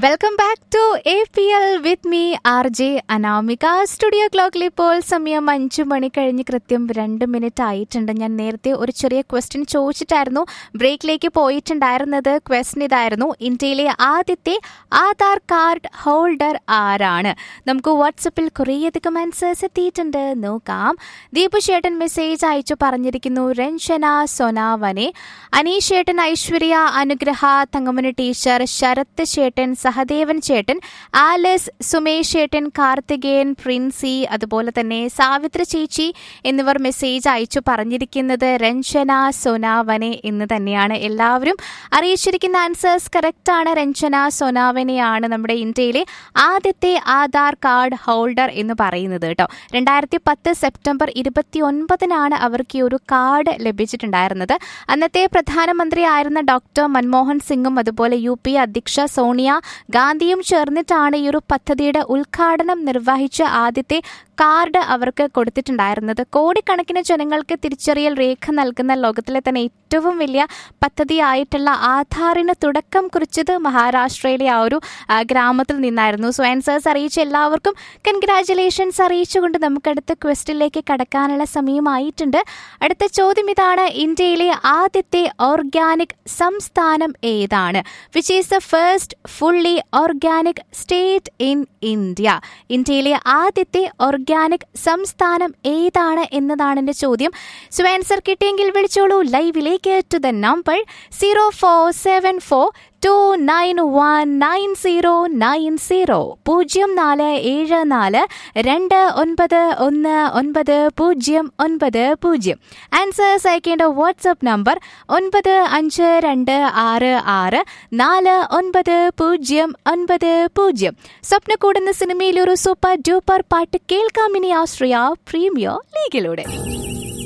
welcome back to A P L with me R J Anamika studio ക്ലോക്കിൽ ഇപ്പോൾ സമയം അഞ്ചു മണി കഴിഞ്ഞ് കൃത്യം രണ്ട് മിനിറ്റ് ആയിട്ടുണ്ട് ഞാൻ നേരത്തെ ഒരു ചെറിയ ക്വസ്റ്റ്യൻ ചോദിച്ചിട്ടായിരുന്നു ബ്രേക്കിലേക്ക് പോയിട്ടുണ്ടായിരുന്നത് ക്വസ്റ്റ്യൻ ഇതായിരുന്നു ഇന്ത്യയിലെ ആദ്യത്തെ ആധാർ കാർഡ് ഹോൾഡർ ആരാണ് നമുക്ക് വാട്സപ്പിൽ കുറേയധികം ആൻസേഴ്സ് എത്തിയിട്ടുണ്ട് നോക്കാം ദീപു ചേട്ടൻ മെസ്സേജ് അയച്ചു പറഞ്ഞിരിക്കുന്നു രഞ്ജന സൊനാവനെ അനീഷ് ചേട്ടൻ ഐശ്വര്യ അനുഗ്രഹ തങ്കമന ടീച്ചർ ശരത് ചേട്ടൻ സഹദേവൻ ചേട്ടൻ ആലിസ് സുമേഷ് ചേട്ടൻ കാർത്തികേയൻ പ്രിൻസി അതുപോലെ തന്നെ സാവിത്രി ചേച്ചി എന്നിവർ മെസ്സേജ് അയച്ചു പറഞ്ഞിരിക്കുന്നത് രഞ്ജന സൊനാവനെ എന്ന് തന്നെയാണ് എല്ലാവരും അറിയിച്ചിരിക്കുന്ന ആൻസേഴ്സ് കറക്റ്റ് ആണ് രഞ്ജന സൊനാവനെയാണ് നമ്മുടെ ഇന്ത്യയിലെ ആദ്യത്തെ ആധാർ കാർഡ് ഹോൾഡർ എന്ന് പറയുന്നത് കേട്ടോ രണ്ടായിരത്തി പത്ത് സെപ്റ്റംബർ ഇരുപത്തി ഒൻപതിനാണ് അവർക്ക് ഈ ഒരു കാർഡ് ലഭിച്ചിട്ടുണ്ടായിരുന്നത് അന്നത്തെ പ്രധാനമന്ത്രിയായിരുന്ന ഡോക്ടർ മൻമോഹൻ സിംഗും അതുപോലെ യു പി അധ്യക്ഷ സോണിയ ഗാന്ധിയും ചേർന്നിട്ടാണ് ഈ ഒരു പദ്ധതിയുടെ ഉദ്ഘാടനം നിർവഹിച്ച ആദ്യത്തെ കാർഡ് അവർക്ക് കൊടുത്തിട്ടുണ്ടായിരുന്നത് കോടിക്കണക്കിന് ജനങ്ങൾക്ക് തിരിച്ചറിയൽ രേഖ നൽകുന്ന ലോകത്തിലെ തന്നെ ഏറ്റവും വലിയ പദ്ധതിയായിട്ടുള്ള ആധാറിന് തുടക്കം കുറിച്ചത് മഹാരാഷ്ട്രയിലെ ആ ഒരു ആ, ഗ്രാമത്തിൽ നിന്നായിരുന്നു സോ ആൻസേഴ്സ് അറിയിച്ച എല്ലാവർക്കും കൺഗ്രാറ്റുലേഷൻസ് അറിയിച്ചുകൊണ്ട് നമുക്ക് അടുത്ത ക്വസ്റ്റിലേക്ക് കടക്കാനുള്ള സമയമായിട്ടുണ്ട് അടുത്ത ചോദ്യം ഇതാണ് ഇന്ത്യയിലെ ആദ്യത്തെ ഓർഗാനിക് സംസ്ഥാനം ഏതാണ് which is the first fully organic state in India ഇന്ത്യയിലെ ആദ്യത്തെ ഓർഗാനിക് സംസ്ഥാനം ഏതാണ് എന്നതാണ് എൻ്റെ ചോദ്യം സോ ആൻസർ കിട്ടിയെങ്കിൽ വിളിച്ചോളൂ ലൈവിലേക്ക് to the number zero four seven four two nine one nine zero nine zero പൂജ്യം നാല് ഏഴ് നാല് രണ്ട് ഒൻപത് ഒന്ന് ഒൻപത് പൂജ്യം ഒൻപത് പൂജ്യം ആൻസേഴ്സ് അയക്കേണ്ട വാട്സപ്പ് നമ്പർ ഒൻപത് അഞ്ച് രണ്ട് ആറ് ആറ് നാല് ഒൻപത് പൂജ്യം ഒൻപത് പൂജ്യം സ്വപ്നക്കൂടെന്ന സിനിമയിൽ ഒരു സൂപ്പർ ഡ്യൂപ്പർ പാട്ട് കേൾക്കാം ഇനി ആശ്രയ പ്രീമിയർ ലീഗിലൂടെ